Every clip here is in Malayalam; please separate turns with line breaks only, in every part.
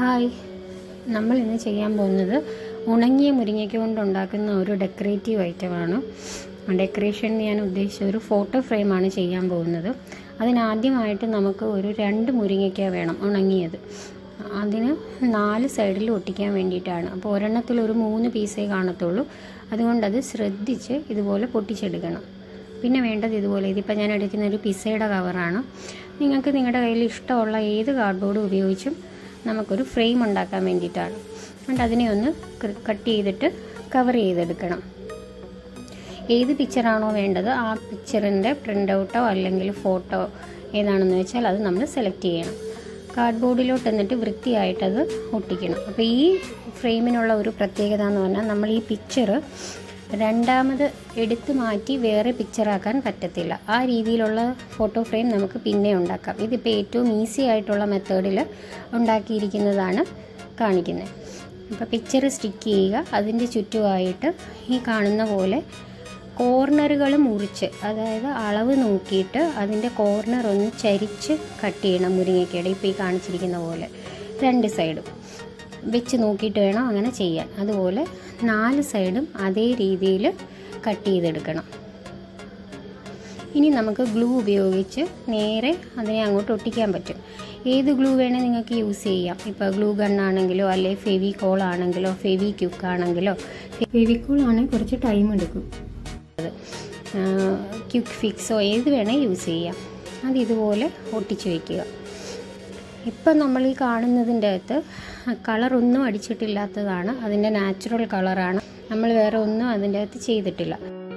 ഹായ് നമ്മൾ ഇന്ന് ചെയ്യാൻ പോകുന്നത് ഉണങ്ങിയ മുരിങ്ങയ്ക്ക കൊണ്ടുണ്ടാക്കുന്ന ഒരു ഡെക്കറേറ്റീവ് ഐറ്റമാണ് ഡെക്കറേഷൻ ഞാൻ ഉദ്ദേശിച്ച ഒരു ഫോട്ടോ ഫ്രെയിമാണ് ചെയ്യാൻ പോകുന്നത് അതിനാദ്യമായിട്ട് നമുക്ക് ഒരു രണ്ട് മുരിങ്ങയ്ക്ക വേണം ഉണങ്ങിയത് അതിന് നാല് സൈഡിൽ ഒട്ടിക്കാൻ വേണ്ടിയിട്ടാണ് അപ്പോൾ ഒരെണ്ണത്തിൽ ഒരു മൂന്ന് പീസേ കാണത്തുള്ളൂ അതുകൊണ്ടത് ശ്രദ്ധിച്ച് ഇതുപോലെ പൊട്ടിച്ചെടുക്കണം പിന്നെ വേണ്ടത് ഇതുപോലെ ഇതിപ്പോൾ ഞാൻ എടുക്കുന്ന ഒരു പിസയുടെ കവറാണ് നിങ്ങൾക്ക് നിങ്ങളുടെ കയ്യിൽ ഇഷ്ടമുള്ള ഏത് കാർഡ്ബോർഡ് ഉപയോഗിച്ചും നമുക്കൊരു ഫ്രെയിം ഉണ്ടാക്കാൻ വേണ്ടിയിട്ടാണ് എന്നിട്ട് അതിനെ ഒന്ന് കട്ട് ചെയ്തിട്ട് കവർ ചെയ്തെടുക്കണം ഏത് പിക്ചറാണോ വേണ്ടത് ആ പിക്ചറിൻ്റെ പ്രിൻ്റ് ഔട്ടോ അല്ലെങ്കിൽ ഫോട്ടോ ഏതാണെന്ന് വെച്ചാൽ അത് നമ്മൾ സെലക്ട് ചെയ്യണം കാർഡ്ബോർഡിലോട്ട് എന്നിട്ട് വൃത്തിയായിട്ടത് ഒട്ടിക്കണം അപ്പോൾ ഈ ഫ്രെയിമിനുള്ള ഒരു പ്രത്യേകത എന്ന് പറഞ്ഞാൽ നമ്മൾ ഈ പിക്ചർ രണ്ടാമത് എടുത്തു മാറ്റി വേറെ പിക്ചറാക്കാൻ പറ്റത്തില്ല ആ രീതിയിലുള്ള ഫോട്ടോ ഫ്രെയിം നമുക്ക് പിന്നെ ഉണ്ടാക്കാം ഇതിപ്പോൾ ഏറ്റവും ഈസി ആയിട്ടുള്ള മെത്തേഡിൽ ഉണ്ടാക്കിയിരിക്കുന്നതാണ് കാണിക്കുന്നത് അപ്പോൾ പിക്ചർ സ്റ്റിക്ക് ചെയ്യുക അതിൻ്റെ ചുറ്റുമായിട്ട് ഈ കാണുന്ന പോലെ കോർണറുകൾ മുറിച്ച് അതായത് അളവ് നോക്കിയിട്ട് അതിൻ്റെ കോർണർ ഒന്ന് ചരിച്ച് കട്ട് ചെയ്യണം മുരിങ്ങയ്ക്കയുടെ ഇപ്പോൾ ഈ കാണിച്ചിരിക്കുന്ന പോലെ രണ്ട് സൈഡും വെച്ച് നോക്കിയിട്ട് വേണം അങ്ങനെ ചെയ്യാൻ അതുപോലെ നാല് സൈഡും അതേ രീതിയിൽ കട്ട് ചെയ്തെടുക്കണം ഇനി നമുക്ക് ഗ്ലൂ ഉപയോഗിച്ച് നേരെ അതിനെ അങ്ങോട്ട് ഒട്ടിക്കാൻ പറ്റും ഏത് ഗ്ലൂ വേണേൽ നിങ്ങൾക്ക് യൂസ് ചെയ്യാം ഇപ്പോൾ ഗ്ലൂ ഗണ്ണാണെങ്കിലോ അല്ലെങ്കിൽ ഫെവിക്കോൾ ആണെങ്കിലോ ഫെവി ക്യുക്ക് ആണെങ്കിലോ ഫെവിക്കോൾ ആണെങ്കിൽ കുറച്ച് ടൈം എടുക്കും അത് ക്യുക്ക് ഫിക്സോ ഏത് വേണേൽ യൂസ് ചെയ്യാം അത് ഇതുപോലെ ഒട്ടിച്ച് വയ്ക്കുക ഇപ്പം നമ്മൾ ഈ കാണുന്നതിൻ്റെ അകത്ത് കളറൊന്നും അടിച്ചിട്ടില്ലാത്തതാണ് അതിൻ്റെ നാച്ചുറൽ കളറാണ് നമ്മൾ വേറെ ഒന്നും അതിൻ്റെ അകത്ത് ചെയ്തിട്ടില്ല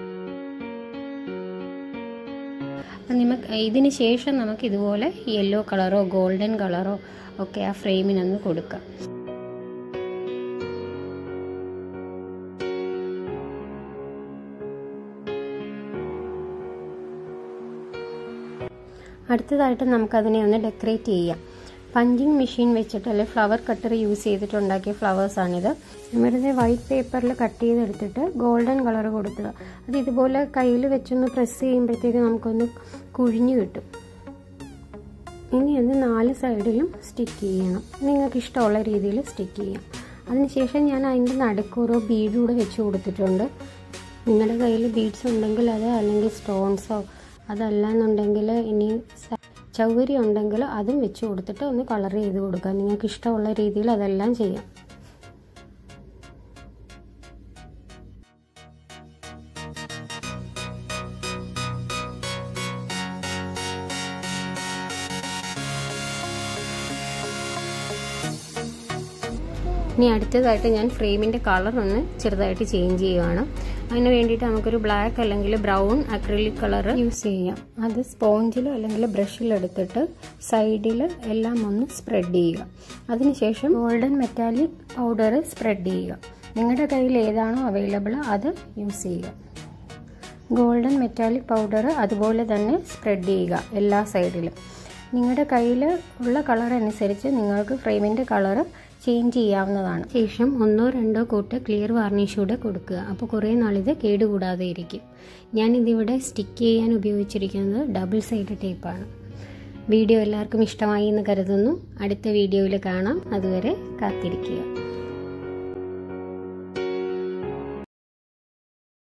അപ്പം നമുക്ക് ഇതിന് ശേഷം നമുക്ക് ഇതുപോലെ യെല്ലോ കളറോ ഗോൾഡൻ കളറോ ഒക്കെ ആ ഫ്രെയിമിനൊന്ന് കൊടുക്കാം അടുത്തതായിട്ട് നമുക്കതിനെ ഒന്ന് ഡെക്കറേറ്റ് ചെയ്യാം പഞ്ചിങ് മെഷീൻ വെച്ചിട്ട് അല്ലെങ്കിൽ ഫ്ലവർ കട്ടർ യൂസ് ചെയ്തിട്ടുണ്ടാക്കിയ ഫ്ലവേഴ്സാണിത് വെറുതെ വൈറ്റ് പേപ്പറിൽ കട്ട് ചെയ്തെടുത്തിട്ട് ഗോൾഡൻ കളർ കൊടുക്കുക അത് ഇതുപോലെ കയ്യിൽ വെച്ചൊന്ന് പ്രസ് ചെയ്യുമ്പോഴത്തേക്ക് നമുക്കൊന്ന് കുഴിഞ്ഞു കിട്ടും ഇനി അത് നാല് സൈഡിലും സ്റ്റിക്ക് ചെയ്യണം നിങ്ങൾക്ക് ഇഷ്ടമുള്ള രീതിയിൽ സ്റ്റിക്ക് ചെയ്യാം അതിനുശേഷം ഞാൻ അതിൻ്റെ നടുക്കോരോ ബീഡ് കൂടെ വെച്ച് കൊടുത്തിട്ടുണ്ട് നിങ്ങളുടെ കയ്യിൽ ബീഡ്സ് ഉണ്ടെങ്കിൽ അത് അല്ലെങ്കിൽ സ്റ്റോൺസോ അതല്ല എന്നുണ്ടെങ്കിൽ ഇനി ചൗകര്യം ഉണ്ടെങ്കിൽ അതും വെച്ച് കൊടുത്തിട്ട് ഒന്ന് കളർ ചെയ്ത് കൊടുക്കുക നിങ്ങൾക്ക് ഇഷ്ടമുള്ള രീതിയിൽ അതെല്ലാം ചെയ്യാം ഇനി അടുത്തതായിട്ട് ഞാൻ ഫ്രെയിമിൻ്റെ കളർ ഒന്ന് ചെറുതായിട്ട് ചേഞ്ച് ചെയ്യുവാണ് അതിന് വേണ്ടിയിട്ട് നമുക്കൊരു ബ്ലാക്ക് അല്ലെങ്കിൽ ബ്രൗൺ അക്രിലിക് കളർ യൂസ് ചെയ്യാം അത് സ്പോഞ്ചിലോ അല്ലെങ്കിൽ ബ്രഷിൽ എടുത്തിട്ട് സൈഡിൽ എല്ലാം ഒന്ന് സ്പ്രെഡ് ചെയ്യുക അതിനുശേഷം ഗോൾഡൻ മെറ്റാലിക് പൗഡർ സ്പ്രെഡ് ചെയ്യുക നിങ്ങളുടെ കയ്യിൽ ഏതാണോ അവൈലബിൾ അത് യൂസ് ചെയ്യുക ഗോൾഡൻ മെറ്റാലിക് പൗഡർ അതുപോലെ തന്നെ സ്പ്രെഡ് ചെയ്യുക എല്ലാ സൈഡിലും നിങ്ങളുടെ കയ്യിൽ ഉള്ള കളർ അനുസരിച്ച് നിങ്ങൾക്ക് ഫ്രെയിമിൻ്റെ കളർ ചേഞ്ച് ചെയ്യാവുന്നതാണ് ശേഷം ഒന്നോ രണ്ടോ കൂട്ട് ക്ലിയർ വാർണിഷ് കൂടെ കൊടുക്കുക അപ്പോൾ കുറേ നാളിത് കേടുകൂടാതെ ഇരിക്കും ഞാനിതിവിടെ സ്റ്റിക്ക് ചെയ്യാൻ ഉപയോഗിച്ചിരിക്കുന്നത് ഡബിൾ സൈഡ് ടേപ്പാണ് വീഡിയോ എല്ലാവർക്കും ഇഷ്ടമായി എന്ന് കരുതുന്നു അടുത്ത വീഡിയോയിൽ കാണാം അതുവരെ കാത്തിരിക്കുക